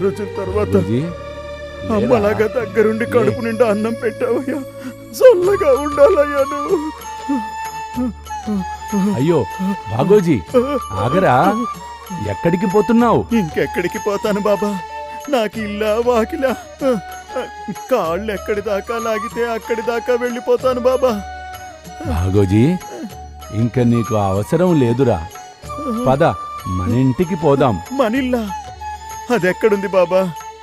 రోజుల తర్వాత బాగోజీ అమ్మలాగా దగ్గరుండి కడుపు నిండా అన్నం పెట్టావయ్యా చల్లగా ఉండాలయ్యా నువ్వు అయ్యో బాగోజీ ఆగరా ఎక్కడికి పోతున్నావు ఇంకెక్కడికి పోతాను బాబా నాకు ఇల్లా వాకిలా కాళ్ళు ఎక్కడి దాకా లాగితే అక్కడి దాకా వెళ్ళిపోతాను బాబా బాగోజీ ఇంక నీకు అవసరం లేదురా పద మన ఇంటికి పోదాం మనిల్లా అదెక్కడుంది బాబా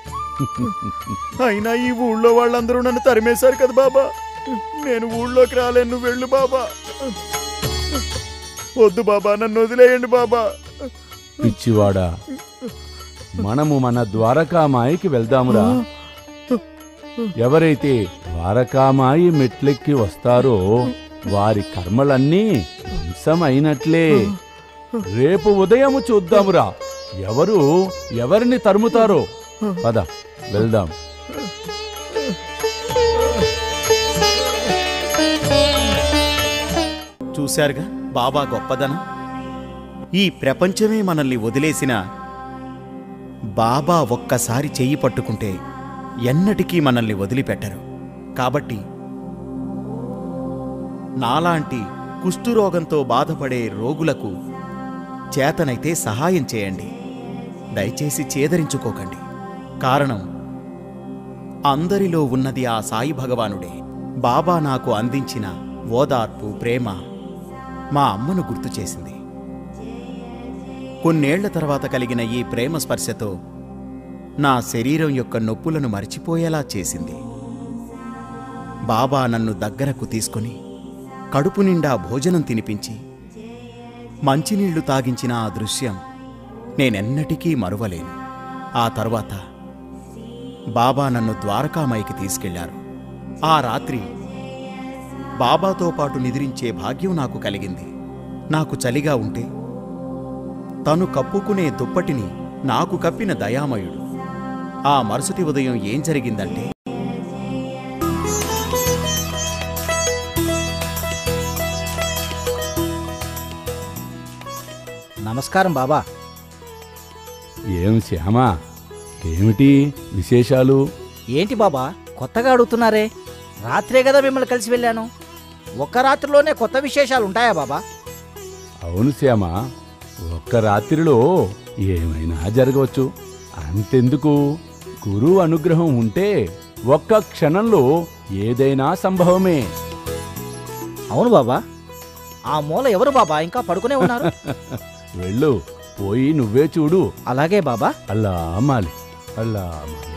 అయినా ఈ ఊళ్ళో వాళ్ళందరూ నన్ను తరిమేశారు కదా బాబా నేను ఊళ్ళోకి రాలేను నువ్వు వెళ్ళు బాబా వద్దు బాబా నన్ను వదిలేయండి బాబా పిచ్చివాడా మనము మన ద్వారకామాయికి వెళ్దామురా ఎవరైతే ద్వారకామాయి మెట్లెక్కి వస్తారో వారి కర్మలన్నీ ధ్వంసమైనట్లే రేపు ఉదయము చూద్దామురా ఎవరు ఎవరిని తరుముతారో పద వెళ్దాం చూశారుగా బాబా గొప్పదనం ఈ ప్రపంచమే మనల్ని వదిలేసిన బాబా ఒక్కసారి చెయ్యి పట్టుకుంటే ఎన్నటికీ మనల్ని వదిలిపెట్టరు కాబట్టి నాలాంటి కుష్ఠురోగంతో బాధపడే రోగులకు చేతనైతే సహాయం చేయండి దయచేసి చేదరించుకోకండి కారణం అందరిలో ఉన్నది ఆ సాయి భగవానుడే బాబా నాకు అందించిన ఓదార్పు ప్రేమ మా అమ్మను గుర్తు చేసింది కొన్నేళ్ల తర్వాత కలిగిన ఈ ప్రేమ స్పర్శతో నా శరీరం యొక్క నొప్పులను మర్చిపోయేలా చేసింది బాబా నన్ను దగ్గరకు తీసుకొని కడుపు నిండా భోజనం తినిపించి మంచినీళ్లు తాగించిన ఆ దృశ్యం నేనెన్నటికీ మరువలేను ఆ తర్వాత బాబా నన్ను ద్వారకామాయికి తీసుకెళ్లారు ఆ రాత్రి బాబాతో పాటు నిద్రించే భాగ్యం నాకు కలిగింది నాకు చలిగా ఉంటే తను కప్పుకునే దుప్పటిని నాకు కప్పిన దయామయుడు ఆ మరుసటి ఉదయం ఏం జరిగిందంటే నమస్కారం బాబా ఏం శ్యామా ఏమిటి విశేషాలు ఏంటి బాబా కొత్తగా అడుగుతున్నారే రాత్రే కదా మిమ్మల్ని కలిసి వెళ్ళాను ఒక్క రాత్రిలోనే కొత్త విశేషాలు ఉంటాయా బాబా అవును శ్యామ ఒక్క రాత్రిలో ఏమైనా జరగవచ్చు అంతెందుకు గురువు అనుగ్రహం ఉంటే ఒక్క క్షణంలో ఏదైనా సంభవమే అవును బాబా ఆ మూల ఎవరు బాబా ఇంకా పడుకునే ఉన్నారు వెళ్ళు పోయి నువ్వే చూడు అలాగే బాబా అల్లా మాలి అల్లా మాలి